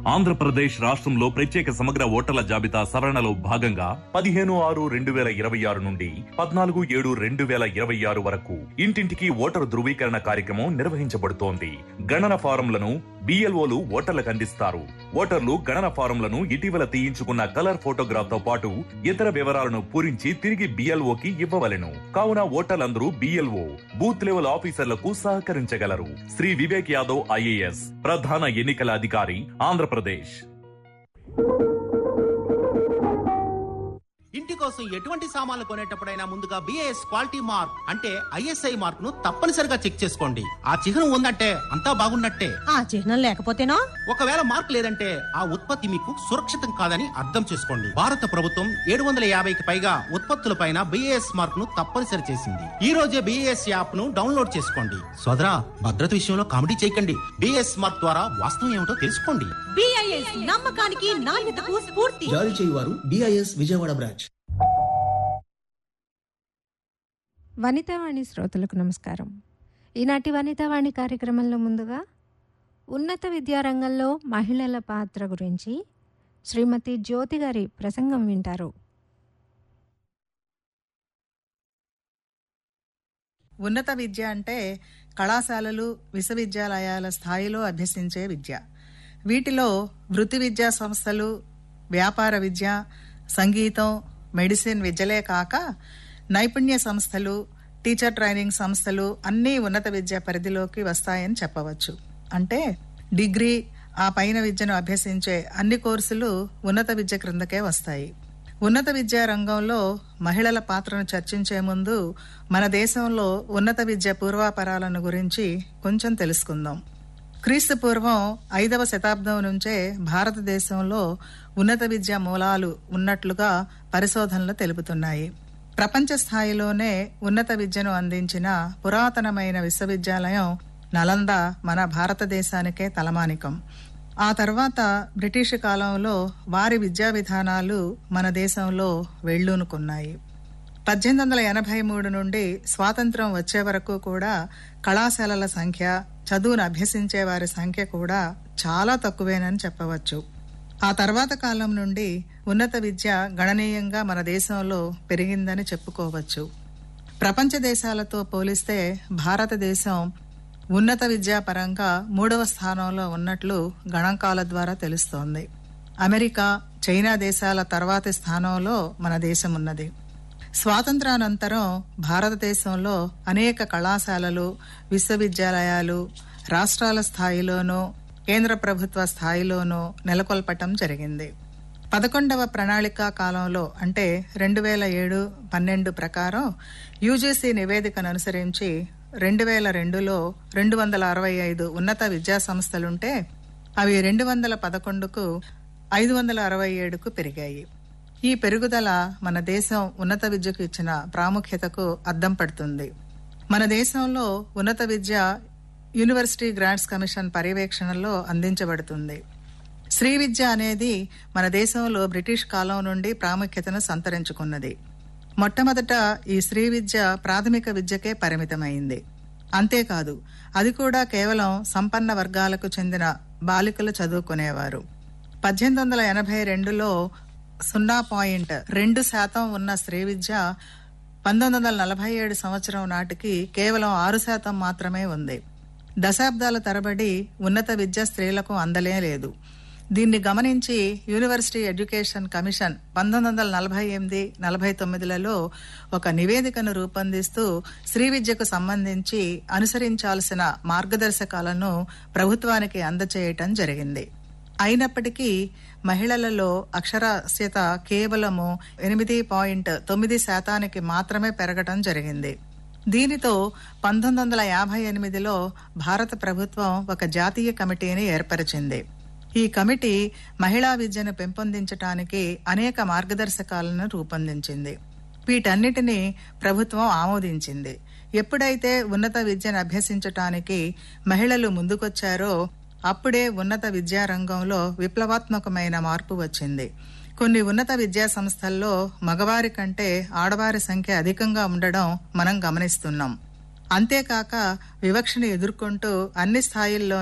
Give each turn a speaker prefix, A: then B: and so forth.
A: ఆంధ్రప్రదేశ్ రాష్ట్రంలో ప్రత్యేక సమగ్ర ఓటర్ల జాబితా సవరణలో భాగంగా పదిహేను ఆరు రెండు వేల ఇరవై ఆరు నుండి పద్నాలుగు ఏడు రెండు వేల ఇరవై ఆరు వరకు ఇంటింటికి ఓటరు ధృవీకరణ కార్యక్రమం నిర్వహించబడుతోంది గణన ఫారంలను బిఎల్ఓలు ఓటర్లకు అందిస్తారు ఓటర్లు గణన ఫారంలను ఇటీవల తీయించుకున్న కలర్ ఫోటోగ్రాఫ్ తో పాటు ఇతర వివరాలను పూరించి తిరిగి బిఎల్ఓకి ఇవ్వవలెను కావున ఓటర్లందరూ బిఎల్ఓ బూత్ లెవెల్ ఆఫీసర్లకు సహకరించగలరు శ్రీ వివేక్ యాదవ్ ఐఏఎస్ ప్రధాన ఎన్నికల అధికారి ఆంధ్రప్రదేశ్
B: ఇంటి కోసం ఎటువంటి సామాన్లు కొనేటప్పుడైనా ముందుగా బిఏఎస్ క్వాలిటీ మార్క్ అంటే ఐఎస్ఐ మార్క్ ను తప్పనిసరిగా చెక్ చేసుకోండి ఆ చిహ్నం ఉందంటే అంతా బాగున్నట్టే
C: ఆ చిహ్నం లేకపోతేనో
B: ఒకవేళ మార్క్ లేదంటే ఆ ఉత్పత్తి మీకు సురక్షితం కాదని అర్థం చేసుకోండి భారత ప్రభుత్వం ఏడు వందల యాభైకి పైగా ఉత్పత్తులపైన బిఏఎస్ మార్క్ ను తప్పనిసరి చేసింది ఈ రోజే బిఏఎస్ యాప్ ను డౌన్లోడ్ చేసుకోండి సోదరా భద్రత విషయంలో కామెడీ చేయకండి బిఏఎస్ మార్క్ ద్వారా వాస్తవం ఏమిటో తెలుసుకోండి
C: బిఐఎస్ నమ్మకానికి నాణ్యతకు స్ఫూర్తి
D: జారీ చేయువారు డిఐఎస్ విజయవాడ బ్రాంచ్
E: వనితావాణి శ్రోతలకు నమస్కారం ఈనాటి వనితావాణి కార్యక్రమంలో ముందుగా ఉన్నత విద్యారంగంలో మహిళల పాత్ర గురించి శ్రీమతి జ్యోతి గారి ప్రసంగం వింటారు
F: ఉన్నత విద్య అంటే కళాశాలలు విశ్వవిద్యాలయాల స్థాయిలో అభ్యసించే విద్య వీటిలో వృత్తి విద్యా సంస్థలు వ్యాపార విద్య సంగీతం మెడిసిన్ విద్యలే కాక నైపుణ్య సంస్థలు టీచర్ ట్రైనింగ్ సంస్థలు అన్నీ ఉన్నత విద్య పరిధిలోకి వస్తాయని చెప్పవచ్చు అంటే డిగ్రీ ఆ పైన విద్యను అభ్యసించే అన్ని కోర్సులు ఉన్నత విద్య క్రిందకే వస్తాయి ఉన్నత విద్యా రంగంలో మహిళల పాత్రను చర్చించే ముందు మన దేశంలో ఉన్నత విద్య పూర్వాపరాలను గురించి కొంచెం తెలుసుకుందాం క్రీస్తు పూర్వం ఐదవ శతాబ్దం నుంచే భారతదేశంలో ఉన్నత విద్య మూలాలు ఉన్నట్లుగా పరిశోధనలు తెలుపుతున్నాయి ప్రపంచ స్థాయిలోనే ఉన్నత విద్యను అందించిన పురాతనమైన విశ్వవిద్యాలయం నలంద మన భారతదేశానికే తలమానికం ఆ తర్వాత బ్రిటిష్ కాలంలో వారి విద్యా విధానాలు మన దేశంలో వెళ్ళూనుకున్నాయి పద్దెనిమిది వందల ఎనభై మూడు నుండి స్వాతంత్రం వచ్చే వరకు కూడా కళాశాలల సంఖ్య చదువును అభ్యసించే వారి సంఖ్య కూడా చాలా తక్కువేనని చెప్పవచ్చు ఆ తర్వాత కాలం నుండి ఉన్నత విద్య గణనీయంగా మన దేశంలో పెరిగిందని చెప్పుకోవచ్చు ప్రపంచ దేశాలతో పోలిస్తే భారతదేశం ఉన్నత విద్యా పరంగా మూడవ స్థానంలో ఉన్నట్లు గణాంకాల ద్వారా తెలుస్తోంది అమెరికా చైనా దేశాల తర్వాతి స్థానంలో మన దేశం ఉన్నది స్వాతంత్రానంతరం భారతదేశంలో అనేక కళాశాలలు విశ్వవిద్యాలయాలు రాష్ట్రాల స్థాయిలోనూ కేంద్ర ప్రభుత్వ స్థాయిలోనూ నెలకొల్పటం జరిగింది పదకొండవ ప్రణాళిక కాలంలో అంటే రెండు వేల ఏడు పన్నెండు ప్రకారం యూజీసీ నివేదికను అనుసరించి రెండు వేల రెండులో రెండు వందల అరవై ఐదు ఉన్నత విద్యా సంస్థలుంటే అవి రెండు వందల పదకొండుకు ఐదు వందల అరవై ఏడుకు పెరిగాయి ఈ పెరుగుదల మన దేశం ఉన్నత విద్యకు ఇచ్చిన ప్రాముఖ్యతకు అద్దం పడుతుంది మన దేశంలో ఉన్నత విద్య యూనివర్సిటీ గ్రాంట్స్ కమిషన్ పర్యవేక్షణలో అందించబడుతుంది శ్రీ విద్య అనేది మన దేశంలో బ్రిటిష్ కాలం నుండి ప్రాముఖ్యతను సంతరించుకున్నది మొట్టమొదట ఈ శ్రీ విద్య ప్రాథమిక విద్యకే పరిమితమైంది అంతేకాదు అది కూడా కేవలం సంపన్న వర్గాలకు చెందిన బాలికలు చదువుకునేవారు పద్దెనిమిది వందల ఎనభై రెండులో సున్నా పాయింట్ రెండు శాతం ఉన్న స్త్రీ విద్య పంతొమ్మిది వందల నలభై ఏడు సంవత్సరం నాటికి కేవలం ఆరు శాతం మాత్రమే ఉంది దశాబ్దాల తరబడి ఉన్నత విద్య స్త్రీలకు అందలే లేదు దీన్ని గమనించి యూనివర్సిటీ ఎడ్యుకేషన్ కమిషన్ పంతొమ్మిది వందల నలభై ఎనిమిది నలభై తొమ్మిదిలలో ఒక నివేదికను రూపొందిస్తూ శ్రీ విద్యకు సంబంధించి అనుసరించాల్సిన మార్గదర్శకాలను ప్రభుత్వానికి అందచేయటం జరిగింది అయినప్పటికీ మహిళలలో అక్షరాస్యత కేవలము ఎనిమిది పాయింట్ తొమ్మిది శాతానికి మాత్రమే పెరగటం జరిగింది దీనితో పంతొమ్మిది వందల యాభై ఎనిమిదిలో భారత ప్రభుత్వం ఒక జాతీయ కమిటీని ఏర్పరిచింది ఈ కమిటీ మహిళా విద్యను పెంపొందించడానికి అనేక మార్గదర్శకాలను రూపొందించింది వీటన్నిటినీ ప్రభుత్వం ఆమోదించింది ఎప్పుడైతే ఉన్నత విద్యను అభ్యసించటానికి మహిళలు ముందుకొచ్చారో అప్పుడే ఉన్నత విద్యా రంగంలో విప్లవాత్మకమైన మార్పు వచ్చింది కొన్ని ఉన్నత విద్యా సంస్థల్లో మగవారి కంటే ఆడవారి సంఖ్య అధికంగా ఉండడం మనం గమనిస్తున్నాం అంతేకాక వివక్షను ఎదుర్కొంటూ అన్ని స్థాయిల్లో